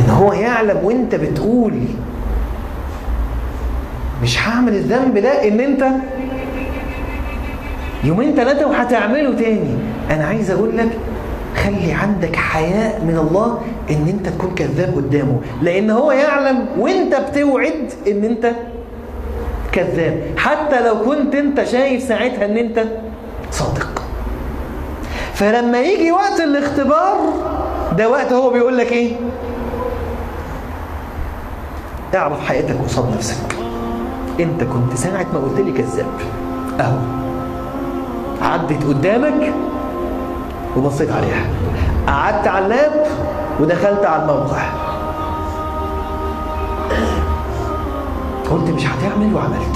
ان هو يعلم وانت بتقول مش هعمل الذنب ده ان انت يومين ثلاثة وهتعمله تاني انا عايز اقول لك خلي عندك حياء من الله ان انت تكون كذاب قدامه لان هو يعلم وانت بتوعد ان انت كذاب حتى لو كنت انت شايف ساعتها ان انت صادق فلما يجي وقت الاختبار ده وقت هو بيقول لك ايه اعرف حقيقتك قصاد نفسك انت كنت ساعة ما قلت لي كذاب اهو عدت قدامك وبصيت عليها قعدت على اللاب ودخلت على الموقع قلت مش هتعمل وعملت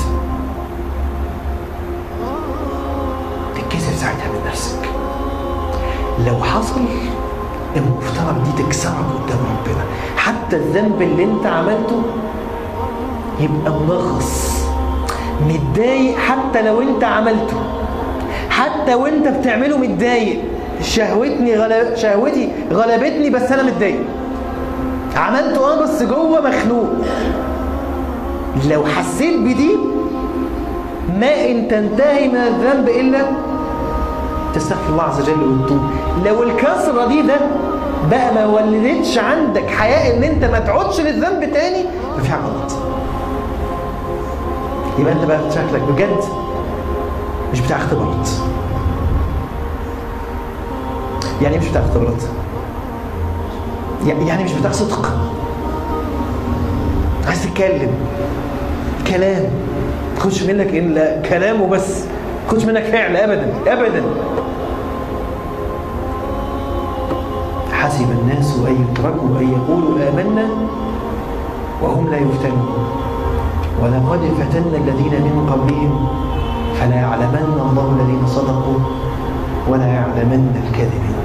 تتكسف ساعتها من نفسك لو حصل المفترض دي تكسرك قدام ربنا حتى الذنب اللي انت عملته يبقى منغص متضايق حتى لو انت عملته حتى وانت بتعمله متضايق شهوتني غلب شهوتي غلبتني بس انا متضايق عملته اه بس جوه مخنوق لو حسيت بدي ما ان تنتهي من الذنب الا تستغفر الله عز وجل وتتوب لو الكسره دي ده بقى ما ولدتش عندك حياء ان انت ما تعودش للذنب تاني يبقى في حاجه غلط يبقى انت بقى شكلك بجد مش بتاع اختبارات يعني مش بتاع اختبارات يعني مش بتاع صدق عايز تتكلم كلام ما تاخدش منك الا كلام وبس ما تاخدش منك فعل ابدا ابدا حسب الناس ان يتركوا ان يقولوا امنا وهم لا يفتنون ولقد فتنا الذين من قبلهم فلا يعلمن الله الذين صدقوا ولا يعلمن الكاذبين